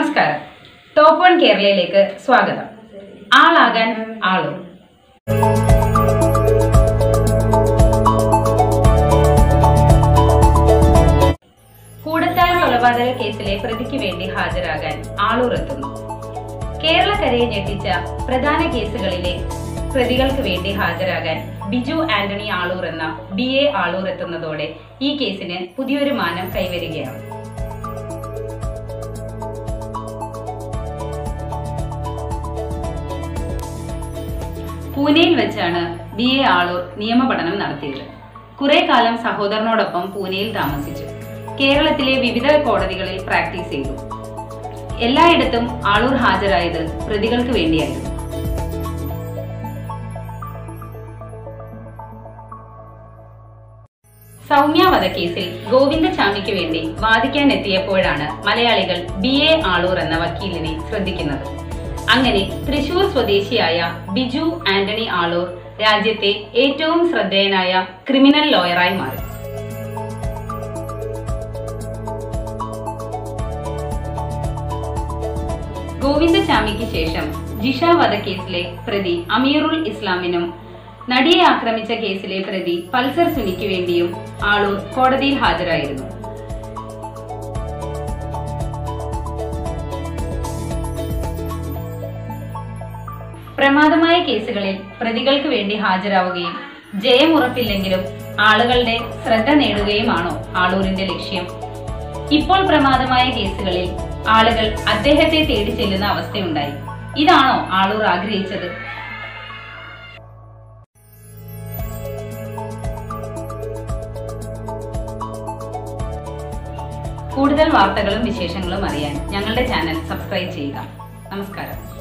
നമസ്കാരം top one കേരളയിലേക്ക് സ്വാഗതം ആളാകാൻ ആളും കൂടത്താഴ് കൊലപാതക കേസിലെ പ്രതിക്ക് വേണ്ടി ഹാജരാകാൻ ആളൂർ എത്തുന്നു കേരളക്കരയെ ഞെട്ടിച്ച പ്രധാന കേസുകളിലെ പ്രതികൾക്ക് വേണ്ടി ഹാജരാകാൻ ബിജു ആന്റണി ആളൂർ എന്ന ബി എ ആളൂർ എത്തുന്നതോടെ ഈ കേസിന് പുതിയൊരു മാനം കൈവരികയാണ് പൂനെയിൽ വെച്ചാണ് ബി എ ആളൂർ നിയമപഠനം നടത്തിയത് കുറെ കാലം സഹോദരനോടൊപ്പം പൂനെയിൽ താമസിച്ചു കേരളത്തിലെ വിവിധ കോടതികളിൽ പ്രാക്ടീസ് ചെയ്തു എല്ലായിടത്തും ആളൂർ ഹാജരായത് പ്രതികൾക്ക് വേണ്ടിയായിരുന്നു സൗമ്യ വധക്കേസിൽ ഗോവിന്ദചാമിക്ക് വേണ്ടി വാദിക്കാൻ എത്തിയപ്പോഴാണ് മലയാളികൾ ബി എ ആളൂർ എന്ന വക്കീലിനെ ശ്രദ്ധിക്കുന്നത് അങ്ങനെ തൃശൂർ സ്വദേശിയായ ബിജു ആന്റണി ആളൂർ രാജ്യത്തെ ഏറ്റവും ശ്രദ്ധേയനായ ക്രിമിനൽ ലോയറായി മാറി ഗോവിന്ദചാമിക്ക് ശേഷം ജിഷ വധക്കേസിലെ പ്രതി അമീറുൽ ഇസ്ലാമിനും നടിയെ ആക്രമിച്ച കേസിലെ പ്രതി പൾസർ സുനിക്ക് വേണ്ടിയും ആളൂർ കോടതിയിൽ ഹാജരായിരുന്നു പ്രമാദമായ കേസുകളിൽ പ്രതികൾക്ക് വേണ്ടി ഹാജരാവുകയും ജയമുറപ്പില്ലെങ്കിലും ആളുകളുടെ ശ്രദ്ധ നേടുകയുമാണോ ആളൂരിന്റെ ലക്ഷ്യം ഇപ്പോൾ പ്രമാദമായ കേസുകളിൽ ആളുകൾ അദ്ദേഹത്തെ തേടി ചെല്ലുന്ന അവസ്ഥയുണ്ടായി ഇതാണോ ആളൂർ ആഗ്രഹിച്ചത് കൂടുതൽ വാർത്തകളും വിശേഷങ്ങളും അറിയാൻ ഞങ്ങളുടെ ചാനൽ സബ്സ്ക്രൈബ് ചെയ്യുക നമസ്കാരം